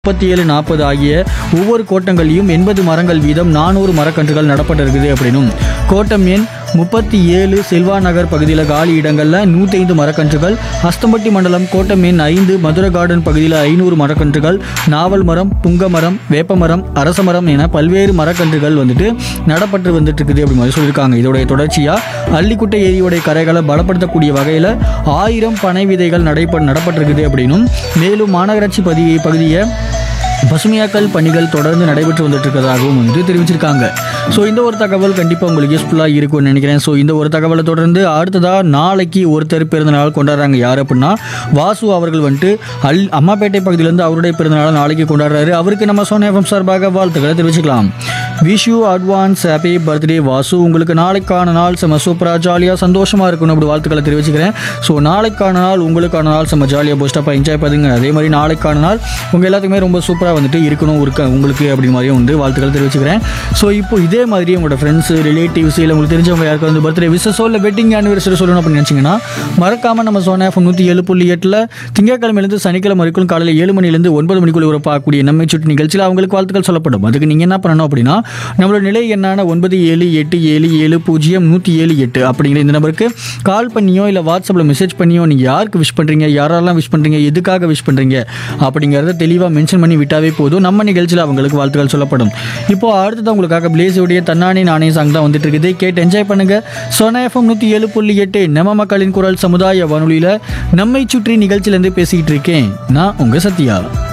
முப்பத்தி ஏழு நாற்பது ஆகிய ஒவ்வொரு கோட்டங்கள்லையும் எண்பது மரங்கள் வீதம் நானூறு மரக்கன்றுகள் நடப்பட்டிருக்குது அப்படின்னும் கோட்டம் எண் முப்பத்தி ஏழு செல்வா நகர் பகுதியில் காலி இடங்களில் நூற்றி ஐந்து மரக்கன்றுகள் அஸ்தம்பட்டி மண்டலம் கோட்டம் எண் ஐந்து மதுரை கார்டன் பகுதியில் ஐநூறு மரக்கன்றுகள் நாவல் மரம் புங்க மரம் வேப்ப மரம் அரச மரம் என பல்வேறு மரக்கன்றுகள் வந்துட்டு நடப்பட்டு வந்துட்டு இருக்குது அப்படி மாதிரி சொல்லியிருக்காங்க இதோடைய தொடர்ச்சியாக அள்ளிக்குட்டை ஏரியோடைய கரைகளை பலப்படுத்தக்கூடிய வகையில் ஆயிரம் பனை விதைகள் நடைபெற நடப்பட்டிருக்குது அப்படின்னும் மேலும் மாநகராட்சி பதி பகுதியை பசுமையாக்கல் பணிகள் தொடர்ந்து நடைபெற்று வந்துட்டு இருக்கிறதாகவும் வந்து தெரிவிச்சிருக்காங்க ஸோ இந்த ஒரு தகவல் கண்டிப்பாக உங்களுக்கு யூஸ்ஃபுல்லாக இருக்கும்னு நினைக்கிறேன் ஸோ இந்த ஒரு தகவலை தொடர்ந்து அடுத்ததாக நாளைக்கு ஒருத்தர் பிறந்தநாள் கொண்டாடுறாங்க யார் அப்படின்னா வாசு அவர்கள் வந்துட்டு அல் அம்மாப்பேட்டை பகுதியிலேருந்து அவருடைய பிறந்தநாளை நாளைக்கு கொண்டாடுறாரு அவருக்கு நம்ம சோனி எஃப்எம் சார்பாக வாழ்த்துக்களை தெரிவிச்சுக்கலாம் wish you advance happy birthday Vasu உங்களுக்கு நாளைக்கான நாள் செம்ம சூப்பராக ஜாலியாக சந்தோஷமாக இருக்கணும் அப்படி வாழ்த்துக்களை தெரிவிச்சுக்கிறேன் ஸோ நாளைக்கான நாள் உங்களுக்கான நாள் செம்ம ஜாலியாக போஸ்டப்பாக என்ஜாய் பண்ணுங்க அதே மாதிரி நாளைக்கான நாள் உங்கள் எல்லாத்துக்குமே ரொம்ப சூப்பராக வந்துட்டு இருக்கணும் இருக்க உங்களுக்கு அப்படி மாதிரியும் வந்து வாழ்த்துக்கள் தெரிவிச்சுக்கிறேன் ஸோ இப்போ இதே மாதிரி உங்களோட ஃப்ரெண்ட்ஸ் ரிலேட்டிவ்ஸ் இல்லை உங்களுக்கு தெரிஞ்சவங்க யாருக்கு வந்து பர்த்டே விசஸோ இல்லை வெட்டிங் ஆனிவர்சரி சொல்லணும் அப்படின்னு நினச்சிங்கன்னா மறக்காமல் நம்ம சோனா எஃப்எம் நூற்றி ஏழு புள்ளி எட்டில் திங்கட்கிழமையிலேருந்து சனிக்கிழமை வரைக்கும் காலையில் ஏழு மணிலேருந்து ஒன்பது மணிக்குள்ள உறப்பாக்கூடிய நம்மை சுற்றி நிகழ்ச்சியில் அவங்களுக்கு வாழ்த்துக்கள் சொல்லப்படும் அதுக்கு நீங்கள் என்ன பண்ணணும் அப்படின்னா நம்மளோட நிலை என்னான ஒன்பது ஏழு எட்டு ஏழு ஏழு பூஜ்ஜியம் நூற்றி ஏழு எட்டு அப்படிங்கிற இந்த நம்பருக்கு கால் பண்ணியோ இல்லை வாட்ஸ்அப்பில் மெசேஜ் பண்ணியோ நீங்கள் யாருக்கு விஷ் பண்ணுறீங்க யாரெல்லாம் விஷ் பண்ணுறீங்க எதுக்காக விஷ் பண்ணுறீங்க அப்படிங்கிறத தெளிவாக மென்ஷன் பண்ணி விட்டாவே போதும் நம்ம நிகழ்ச்சியில் அவங்களுக்கு வாழ்த்துக்கள் சொல்லப்படும் இப்போ அடுத்தது உங்களுக்காக பிளேஸுடைய தன்னானே நானே சாங் தான் வந்துட்டு இருக்குது கேட்டு என்ஜாய் பண்ணுங்க சோனா எஃப்எம் நூற்றி ஏழு புள்ளி எட்டு நம்ம மக்களின் குரல் சமுதாய வானொலியில் நம்மை சுற்றி நிகழ்ச்சியிலேருந்து பேசிக்கிட்டு இருக்கேன் நான் உங்கள் சத்யா